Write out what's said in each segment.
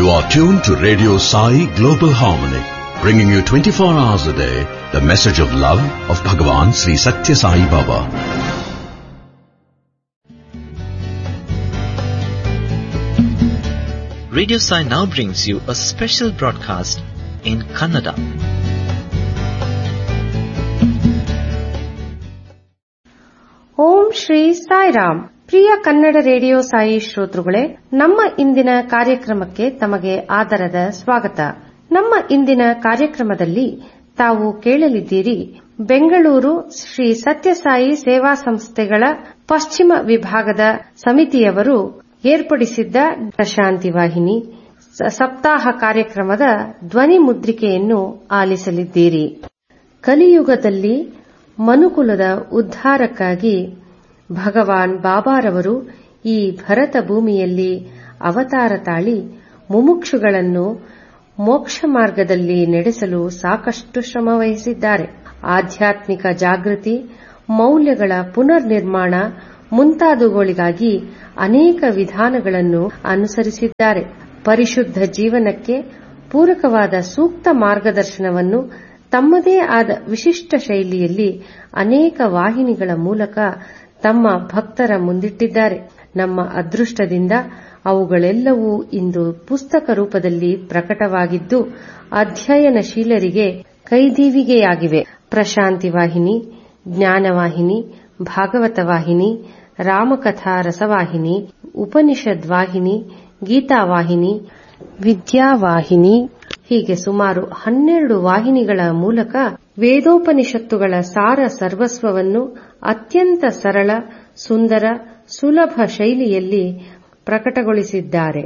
are tuned to Radio Sai Global Harmony, bringing you 24 hours a day the message of love of Bhagavan Sri Satya Sai Baba. Radio Sai now brings you a special broadcast in Kannada. Om Shri Sairam ಪ್ರಿಯ Kannada radio Sai ಶ್ರೋತೃಗಳೇ ನಮ್ಮ ಇಂದಿನ ಕಾರ್ಯಕ್ರಮಕ್ಕೆ ತಮಗೆ ಆದರದ ಸ್ವಾಗತ ನಮ್ಮ ಇಂದಿನ ಕಾರ್ಯಕ್ರಮದಲ್ಲಿ ತಾವು ಕೇಳಲಿದ್ದೀರಿ ಬೆಂಗಳೂರು ಶ್ರೀ ಸತ್ಯಸಾಯಿ ಸೇವಾ ಸಂಸ್ಥೆಗಳ ಪಶ್ಚಿಮ ವಿಭಾಗದ ಸಮಿತಿಯವರು ಏರ್ಪಡಿಸಿದ್ದ ಶಾಂತಿ ವಾಹಿನಿ ಸಪ್ತಾಹ ಕಾರ್ಯಕ್ರಮದ ಧ್ವನಿ ಮುದ್ರಿಕೆಯನ್ನು ಆಲಿಸಲಿದ್ದೀರಿ ಕಲಿಯುಗದಲ್ಲಿ ಮನುಕುಲದ ಉದ್ಧಾರಕ್ಕಾಗಿ ಭಗವಾನ್ ಬಾಬಾರವರು ಈ ಭರತ ಭೂಮಿಯಲ್ಲಿ ಅವತಾರ ತಾಳಿ ಮುಮುಕ್ಷುಗಳನ್ನು ಮೋಕ್ಷ ಮಾರ್ಗದಲ್ಲಿ ನಡೆಸಲು ಸಾಕಷ್ಟು ಶ್ರಮವಹಿಸಿದ್ದಾರೆ ಆಧ್ಯಾತ್ಮಿಕ ಜಾಗೃತಿ ಮೌಲ್ಯಗಳ ಪುನರ್ ನಿರ್ಮಾಣ ಮುಂತಾದವುಗಳಿಗಾಗಿ ಅನೇಕ ವಿಧಾನಗಳನ್ನು ಅನುಸರಿಸಿದ್ದಾರೆ ಪರಿಶುದ್ಧ ಜೀವನಕ್ಕೆ ಪೂರಕವಾದ ಸೂಕ್ತ ಮಾರ್ಗದರ್ಶನವನ್ನು ತಮ್ಮದೇ ಆದ ವಿಶಿಷ್ಟ ಶೈಲಿಯಲ್ಲಿ ಅನೇಕ ವಾಹಿನಿಗಳ ಮೂಲಕ ತಮ್ಮ ಭಕ್ತರ ಮುಂದಿಟ್ಟಿದ್ದಾರೆ ನಮ್ಮ ಅದೃಷ್ಟದಿಂದ ಅವುಗಳೆಲ್ಲವೂ ಇಂದು ಪುಸ್ತಕ ರೂಪದಲ್ಲಿ ಪ್ರಕಟವಾಗಿದ್ದು ಅಧ್ಯಯನಶೀಲರಿಗೆ ಕೈದೀವಿಗೆಯಾಗಿವೆ ಪ್ರಶಾಂತಿ ವಾಹಿನಿ ಜ್ಞಾನವಾಹಿನಿ ಭಾಗವತ ವಾಹಿನಿ ರಾಮಕಥಾ ರಸವಾಹಿನಿ ಉಪನಿಷದ್ ವಾಹಿನಿ ಗೀತಾವಾಹಿನಿ ವಿದ್ಯಾವಾಹಿನಿ ಹೀಗೆ ಸುಮಾರು ಹನ್ನೆರಡು ವಾಹಿನಿಗಳ ಮೂಲಕ ವೇದೋಪನಿಷತ್ತುಗಳ ಸಾರ ಸರ್ವಸ್ವವನ್ನು ಅತ್ಯಂತ ಸರಳ ಸುಂದರ ಸುಲಭ ಶೈಲಿಯಲ್ಲಿ ಪ್ರಕಟಗೊಳಿಸಿದ್ದಾರೆ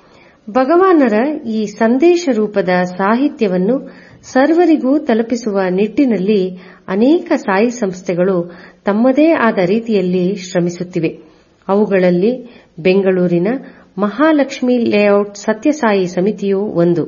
ಭಗವಾನರ ಈ ಸಂದೇಶ ರೂಪದ ಸಾಹಿತ್ಯವನ್ನು ಸರ್ವರಿಗೂ ತಲುಪಿಸುವ ನಿಟ್ಟಿನಲ್ಲಿ ಅನೇಕ ಸಾಯಿ ಸಂಸ್ಥೆಗಳು ತಮ್ಮದೇ ಆದ ರೀತಿಯಲ್ಲಿ ಶ್ರಮಿಸುತ್ತಿವೆ ಅವುಗಳಲ್ಲಿ ಬೆಂಗಳೂರಿನ ಮಹಾಲಕ್ಷ್ಮಿ ಲೇಔಟ್ ಸತ್ಯಸಾಯಿ ಸಮಿತಿಯೂ ಒಂದು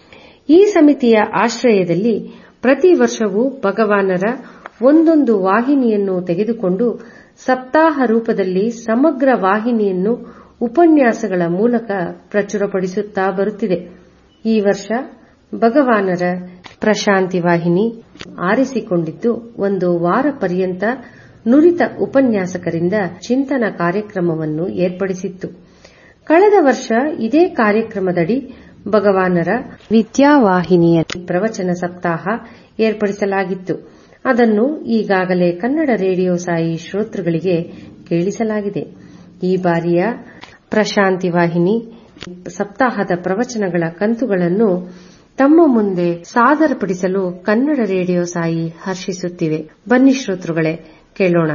ಈ ಸಮಿತಿಯ ಆಶ್ರಯದಲ್ಲಿ ಪ್ರತಿ ವರ್ಷವೂ ಭಗವಾನರ ಒಂದೊಂದು ವಾಹಿನಿಯನ್ನು ತೆಗೆದುಕೊಂಡು ಸಪ್ತಾಹ ರೂಪದಲ್ಲಿ ಸಮಗ್ರ ವಾಹಿನಿಯನ್ನು ಉಪನ್ಯಾಸಗಳ ಮೂಲಕ ಪ್ರಚುರಪಡಿಸುತ್ತಾ ಬರುತ್ತಿದೆ ಈ ವರ್ಷ ಭಗವಾನರ ಪ್ರಶಾಂತಿ ವಾಹಿನಿ ಆರಿಸಿಕೊಂಡಿದ್ದು ಒಂದು ವಾರ ಪರ್ಯಂತ ನುರಿತ ಉಪನ್ಯಾಸಕರಿಂದ ಚಿಂತನ ಕಾರ್ಯಕ್ರಮವನ್ನು ಏರ್ಪಡಿಸಿತ್ತು ಕಳೆದ ವರ್ಷ ಇದೇ ಕಾರ್ಯಕ್ರಮದಡಿ ಭಗವಾನರ ವಿದ್ಯಾವಾಹಿನಿಯ ಪ್ರವಚನ ಸಪ್ತಾಹ ಏರ್ಪಡಿಸಲಾಗಿತ್ತು ಅದನ್ನು ಈಗಾಗಲೇ ಕನ್ನಡ ರೇಡಿಯೋ ಸಾಯಿ ಶ್ರೋತೃಗಳಿಗೆ ಕೇಳಿಸಲಾಗಿದೆ ಈ ಬಾರಿಯ ಪ್ರಶಾಂತಿ ವಾಹಿನಿ ಸಪ್ತಾಹದ ಪ್ರವಚನಗಳ ಕಂತುಗಳನ್ನು ತಮ್ಮ ಮುಂದೆ ಸಾದರಪಡಿಸಲು ಕನ್ನಡ ರೇಡಿಯೋ ಸಾಯಿ ಹರ್ಷಿಸುತ್ತಿವೆ ಬನ್ನಿ ಶ್ರೋತೃಗಳೇ ಕೇಳೋಣ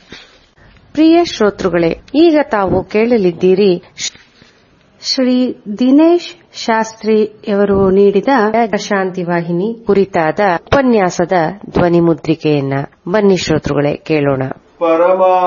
ಪ್ರಿಯ ಶ್ರೋತೃಗಳೇ ಈಗ ತಾವು ಕೇಳಲಿದ್ದೀರಿ ಶ್ರೀ ದಿನೇಶ್ ಶಾಸ್ತ್ರಿಯವರು ನೀಡಿದ ಶಾಂತಿ ವಾಹಿನಿ ಕುರಿತಾದ ಉಪನ್ಯಾಸದ ಧ್ವನಿ ಮುದ್ರಿಕೆಯನ್ನ ಬನ್ನಿ ಶ್ರೋತೃಗಳೇ ಕೇಳೋಣ ಪರಮ